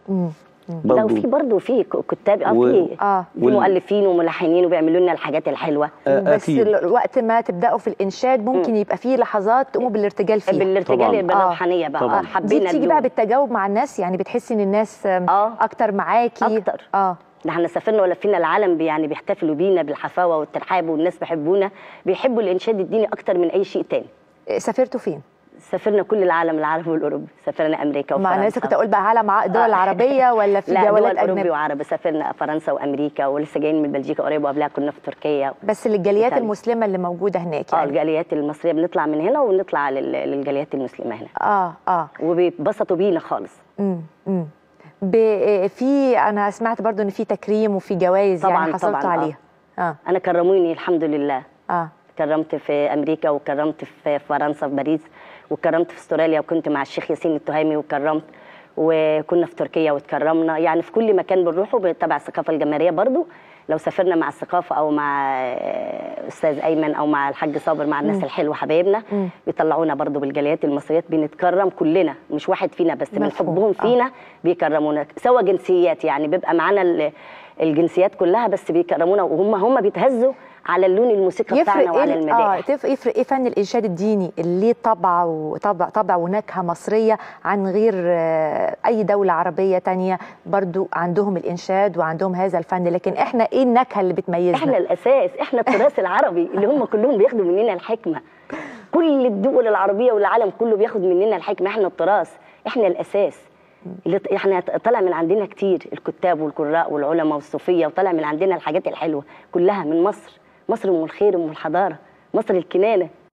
مم. لو برضو في برضه في ك- كتاب اه و- في اه في وال- مؤلفين وملحنين وبيعملوا لنا الحاجات الحلوه آه، بس أكيد. ال- وقت ما تبداوا في الانشاد ممكن يبقى فيه لحظات تقوموا بالارتجال فيها بالارتجال طبعاً. يبقى آه. الروحانيه بقى طبعاً. آه، دي حبينا بتيجي اليوم. بقى بالتجاوب مع الناس يعني بتحسي ان الناس آم، اه اكتر معاكي أكتر. اه ده احنا سافرنا ولفينا العالم بي- يعني بيحتفلوا بينا بالحفاوه والترحاب والناس بيحبونا بيحبوا الانشاد الديني اكتر من اي شيء تاني سافرتوا فين؟ سافرنا كل العالم العربي والاوروبي سافرنا امريكا مع وفرنسا الناس كنت اقول بقى عالم ع- دول آه. عربيه ولا في لا دول جولات اوروبي اجنبيه؟ وعربي سافرنا فرنسا وامريكا ولسه جايين من بلجيكا قريب وقبلها كنا في تركيا بس للجاليات إيطاليا. المسلمه اللي موجوده هناك اه يعني الجاليات المصريه بنطلع من هنا ونطلع لل- للجاليات المسلمه هنا اه اه وبيتبسطوا بينا خالص امم امم ب- في انا سمعت برضو ان في تكريم وفي جوائز يعني طبعاً، حصلتوا طبعاً، آه. عليها اه انا كرموني الحمد لله اه كرمت في امريكا وكرمت في فرنسا في باريس وكرمت في استراليا وكنت مع الشيخ ياسين التهامي وكرمت وكنا في تركيا وتكرمنا يعني في كل مكان بنروحه تبع الثقافه الجماهيريه برضو لو سافرنا مع الثقافه او مع آه، استاذ ايمن او مع الحاج صابر مع الناس الحلوه حبايبنا مم. بيطلعونا برضو بالجاليات المصريات بنتكرم كلنا مش واحد فينا بس من مفهوم. حبهم آه. فينا بيكرمونا سوا جنسيات يعني بيبقى معانا ال- الجنسيات كلها بس بيكرمونا وهم هم بيتهزوا على اللون الموسيقى بتاعنا يفرق وعلى ايه ال- المداح اه تف- يفرق ايه فن الانشاد الديني اللي ليه طبع وطبع طبع ونكهه مصريه عن غير آه، اي دوله عربيه تانية برضو عندهم الانشاد وعندهم هذا الفن لكن احنا ايه النكهه اللي بتميزنا احنا الاساس احنا التراث العربي اللي هم كلهم بياخدوا مننا الحكمه كل الدول العربيه والعالم كله بياخد مننا الحكمه احنا التراث احنا الاساس اللي ط- احنا طلع من عندنا كتير الكتاب والقراء والعلماء والصوفيه وطلع من عندنا الحاجات الحلوه كلها من مصر مصر ام الخير ام الحضاره مصر الكنانه